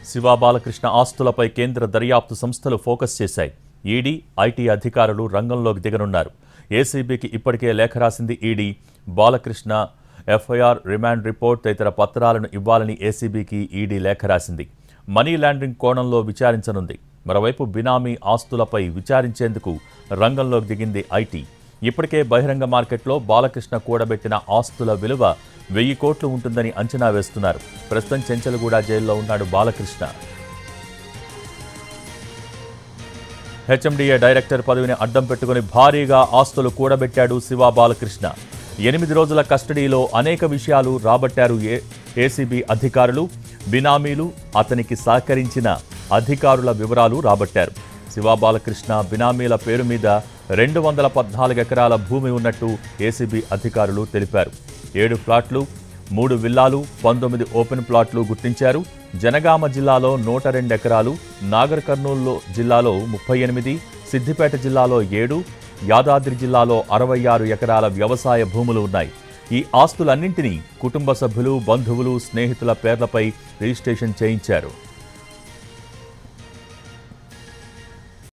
శివా బాలకృష్ణ ఆస్తులపై కేంద్ర దర్యాప్తు సంస్థలు ఫోకస్ చేశాయి ఈడీ ఐటీ అధికారులు రంగంలోకి దిగనున్నారు ఏసీబీకి ఇప్పటికే లేఖ రాసింది ED Balakrishna FIR remand report తదితర పత్రాలను ఇవ్వాలని ఏసీబీకి ఈడీ లేఖ రాసింది మనీ లాండరింగ్ కోణంలో విచారించనుంది మరోవైపు బినామీ ఆస్తులపై విచారించేందుకు రంగంలోకి దిగింది ఐటీ ఇప్పటికే బహిరంగ మార్కెట్లో బాలకృష్ణ కూడబెట్టిన ఆస్తుల విలువ వెయ్యి కోట్లు ఉంటుందని అంచనా వేస్తున్నారు ప్రస్తుతం చెంచలగూడ జైల్లో ఉన్నాడు బాలకృష్ణ హెచ్ఎండిఏ డైరెక్టర్ పదవిని అడ్డం పెట్టుకుని భారీగా ఆస్తులు కూడబెట్టాడు శివ బాలకృష్ణ ఎనిమిది రోజుల కస్టడీలో అనేక విషయాలు రాబట్టారు ఏ ఏసీబీ అధికారులు బినామీలు అతనికి సహకరించిన అధికారుల వివరాలు రాబట్టారు శివ బాలకృష్ణ బినామీల పేరు మీద రెండు వందల పద్నాలుగు ఎకరాల భూమి ఉన్నట్టు ఏసీబీ అధికారులు తెలిపారు ఏడు ఫ్లాట్లు మూడు విల్లాలు పంతొమ్మిది ఓపెన్ ప్లాట్లు గుర్తించారు జనగామ జిల్లాలో నూట రెండు ఎకరాలు నాగర్ కర్నూలు జిల్లాలో ముప్పై ఎనిమిది సిద్దిపేట జిల్లాలో ఏడు యాదాద్రి జిల్లాలో అరవై ఆరు ఎకరాల వ్యవసాయ భూములు ఉన్నాయి ఈ ఆస్తులన్నింటినీ కుటుంబ సభ్యులు బంధువులు స్నేహితుల పేర్లపై రిజిస్ట్రేషన్ చేయించారు